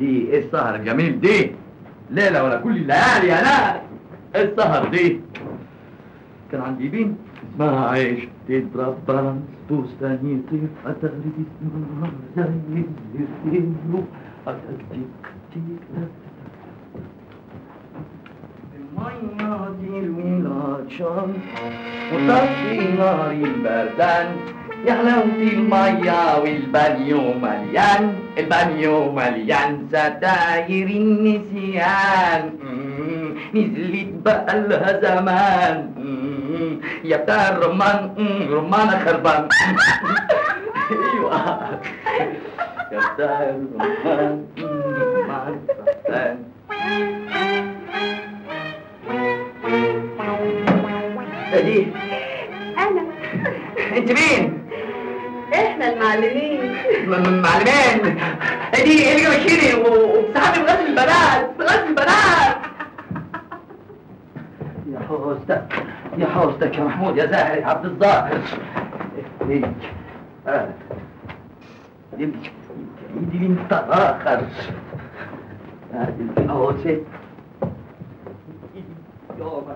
دي ايه السهر الجميل دي ليلة ولا كل الليالي يا لا ايه السهر دي كان عندي بنت اسمها عيش تضرب بالانس بوستاني يطير اتغرب اسمها زي الزينو اتكتك تك المية دي العطشان وطفي نار البردان يا حلاوة المية والبانيو مليان البانيو مليان ستاير النسيان مم، نزلت بقى لها زمان مم، يا بتاع الرمان مم، رمانة خربان ايوه يا بتاع الرمان مم، رمانة خربان ايه دي انا انت مين؟ احنا المعلمين م- م- معلمين ايه دي ايه اللي جابك هنا و- وبتسحبي من غسل البنات من غسل البنات يا حوستك يا حوستك يا محمود يا زاهر يا عبد الظاهر ليك آه. ايدي ايدي انت اخر هذه الحوسه يومك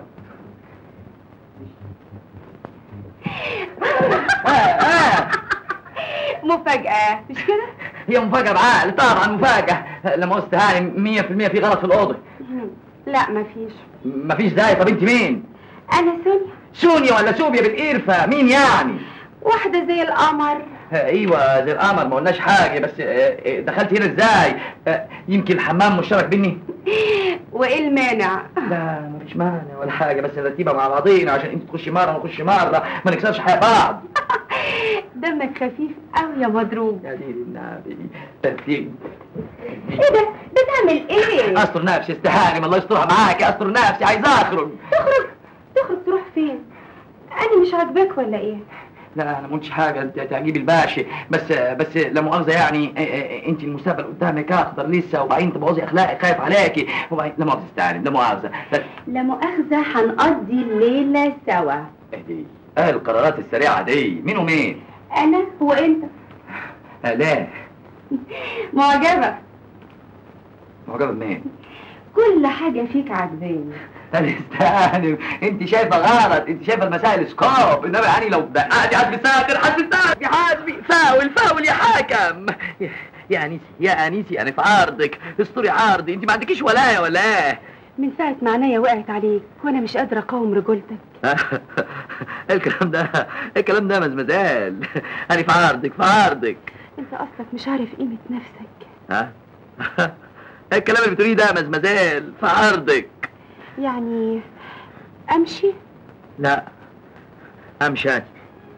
آه آه مفاجأة مش كده؟ هي مفاجأة بعقل طبعا مفاجأة لما استهاني مية في المية في غلط في الأوضة لا مفيش مفيش داعي طب انت مين؟ انا سونيا سونيا ولا سوبيا بالقرفة مين يعني؟ واحدة زي القمر آه، ايوه زي القمر ما قلناش حاجة بس آه، آه، دخلت هنا ازاي؟ آه، يمكن الحمام مشترك بيني؟ وايه المانع؟ لا مفيش مانع ولا حاجة بس نرتبها مع بعضينا عشان انت تخشي مرة وانا اخش مرة ما نكسرش حياة بعض دمك خفيف قوي يا مضروب يا دين النبي ترتيب ايه ده؟ بتعمل ايه؟ استر نفسي استهانم الله يسترها معاك استر نفسي عايز اخرج تخرج تخرج تروح فين؟ انا مش عاجباك ولا ايه؟ لا انا ما قلتش حاجه انت تعجبي الباشا بس بس لا مؤاخذه يعني إيه إيه انت المستقبل قدامك اخضر لسه وبعدين تبوظي اخلاقي خايف عليكي وبعدين لا مؤاخذه استعلم لا مؤاخذه بس لا مؤاخذة هنقضي الليلة سوا اهدي ايه القرارات السريعه دي مين ومين؟ انا وانت آه لا معجبة معجبه بمين؟ كل حاجة فيك عجباني انا استهانم انت شايفه غلط انت شايفه المسائل سكوب انما يعني لو دققتي حد ساكر حد ساكر يا حاسبي فاول فاول يا حاكم يا- يا انيسي يا انيسي انا في عرضك استوري عرضي انت ما عندكيش ولايه ولا ايه؟ من ساعة ما عينيا وقعت عليك وانا مش قادرة اقاوم رجولتك الكلام ده الكلام ده مزمزال انا في عرضك في عرضك انت اصلك مش عارف قيمة نفسك ها الكلام اللي بتقوليه ده مزمزال في عرضك يعني امشي لا امشي أنا.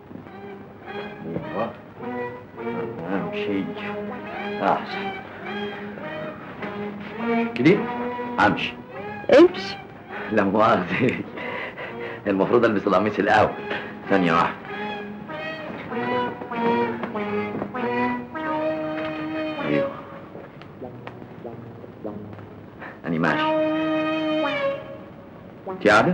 ايوه امشي احسن كده امشي امشي لا مؤاخذة المفروض البس القميص الاول ثانية واحدة ايوه أنا ماشي انت قاعدة؟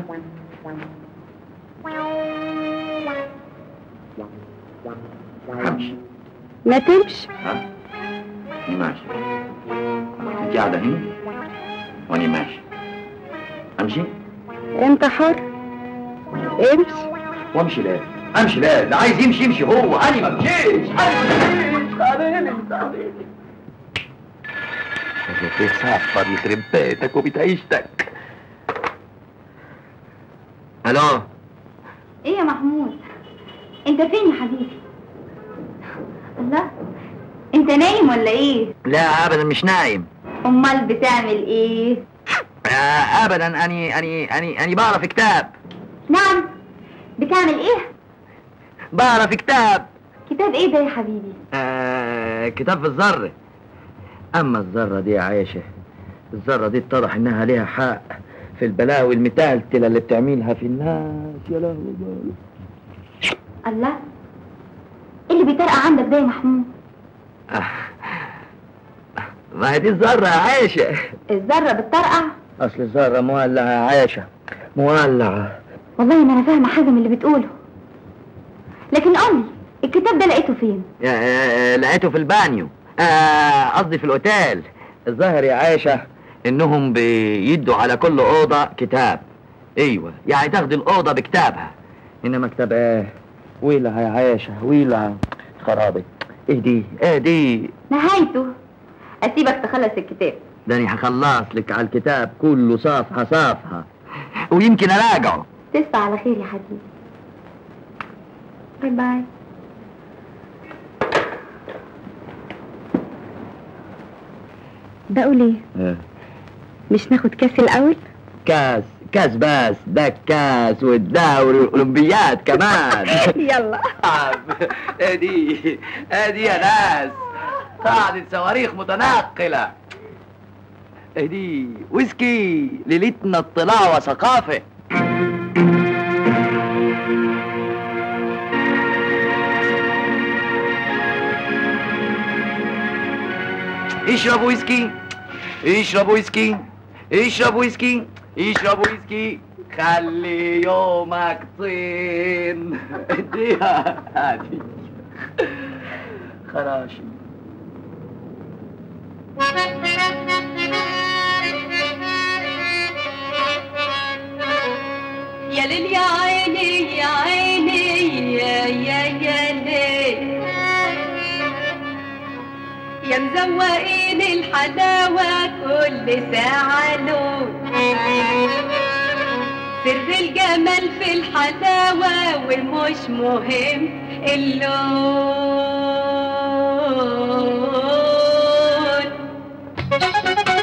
همشي ما تمشي ها؟ أنا ماشي انت قاعدة هنا وأنا ماشي أمشي؟ انت حر امشي وامشي لا امشي لا اللي عايز يمشي يمشي هو انا ما امشيش انا ما امشيش تعالي تعالي بتسافر يخرب بيتك وبتعيشتك الو ايه يا محمود انت فين يا حبيبي الله انت نايم ولا ايه لا ابدا مش نايم امال بتعمل ايه آه ابدا اني اني اني اني بقرا في كتاب نعم بتعمل ايه بقرا في كتاب كتاب ايه ده يا حبيبي آه كتاب في الذرة أما الذرة دي يا عايشة الذرة دي اتضح إنها ليها حق في البلاوي المتالتلة اللي بتعملها في الناس يا لهوي الله ايه اللي بيطرقع عندك ده يا محمود آه. ما هي دي الذرة يا عايشة الذره بتطرقع أصل الذرة مولعة يا عايشة مولعة والله ما انا فاهمه حاجه من اللي بتقوله لكن قولي الكتاب ده لقيته فين يا- آه، لقيته في البانيو آه، قصدي في الأوتيل الظاهر يا عائشة انهم بيدوا على كل اوضة كتاب ايوه يعني تاخد الاوضة بكتابها انما كتاب ايه ويلها يا عائشة ويلها خرابي ايه دي ايه دي نهايته اسيبك تخلص الكتاب ده انا هخلص لك على الكتاب كله صفحة صفحة ويمكن اراجعه تصبح على خير يا حبيبي باي باي بقول ايه إيه. مش ناخد كاس الاول كاس كاس بس ده الكاس والدوري والاولمبياد كمان يلا ادي ادي يا ناس قاعدة صواريخ متنقلة ادي ويسكي ليلتنا اطلاع وثقافة اشرب ويسكي اشرب ويسكي اشرب ويسكي اشرب ويسكي خلي يومك طين اديها هادي خراشي يا ليل يا عيني يا عيني يا يا يا ليل يا مزوقين الحلاوة كل ساعة لون سر الجمال في الحلاوة ومش مهم اللون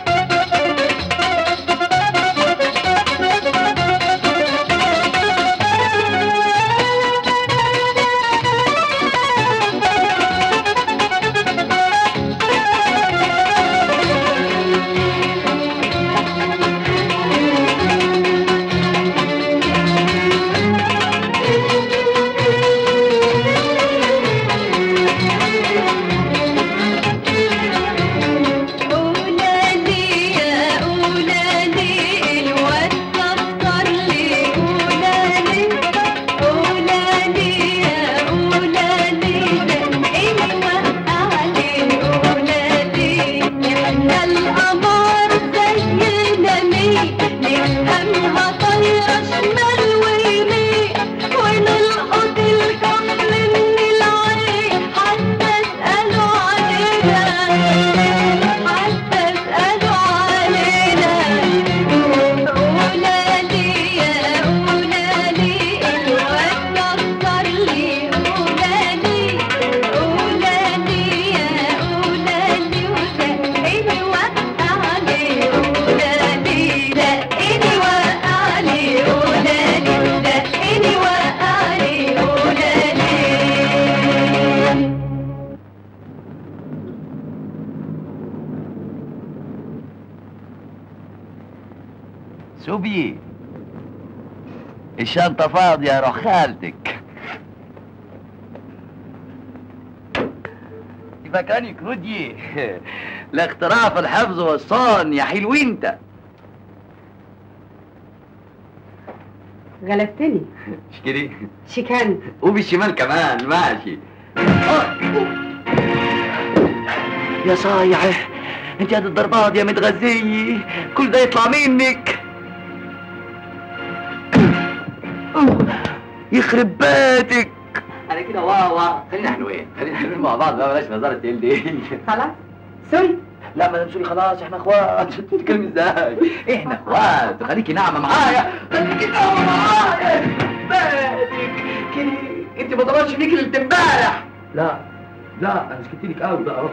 قولالي يا قولالي الواد كتر لي قولالي قولالي يا قولالي زنقني وقعلي قولالي احنا القمر زي نمي نفهمها طايرة شمال ويمين ونلقط الكحل من العين حتى اسألوا علينا حتى اسألوا علينا قولالي يا قولالي الواد كتر لي قولالي قولالي يا قولالي وزقني وقعلي قولالي زقني وقعلي قولالي زقني وقعلي قولالي سوبي الشنطة فاضية روح خالتك فكاني كرودي الاختراع في الحفظ والصون يا حلو انت غلبتني مش كده شكان وبالشمال كمان ماشي يا صايعة انت هاد الضربات يا متغذية كل ده يطلع منك يخرب بيتك انا كده واوا خلينا حلوين خلينا حلوين مع بعض بقى بلاش نظارة تقل دي خلاص سوري لا ما نمشي خلاص احنا اخوات بتتكلمي ازاي احنا اخوات خليكي ناعمة معايا خليكي ناعمة معايا بيتك كده انت ما ضربتش فيك اللي امبارح لا لا انا سكت لك قوي بقى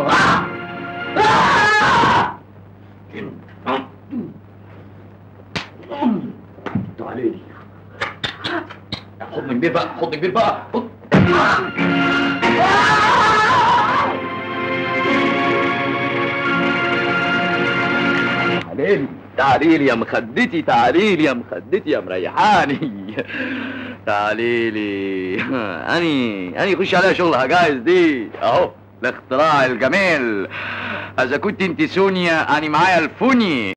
تعالي لي حضن كبير بقى حضن كبير بقى حضن تعالي لي تعالي لي يا مخدتي تعالي لي يا مخدتي يا مريحاني تعالي لي اني اني خش عليها شغلها جايز دي اهو الاختراع الجميل اذا كنت انت سونيا اني معايا الفوني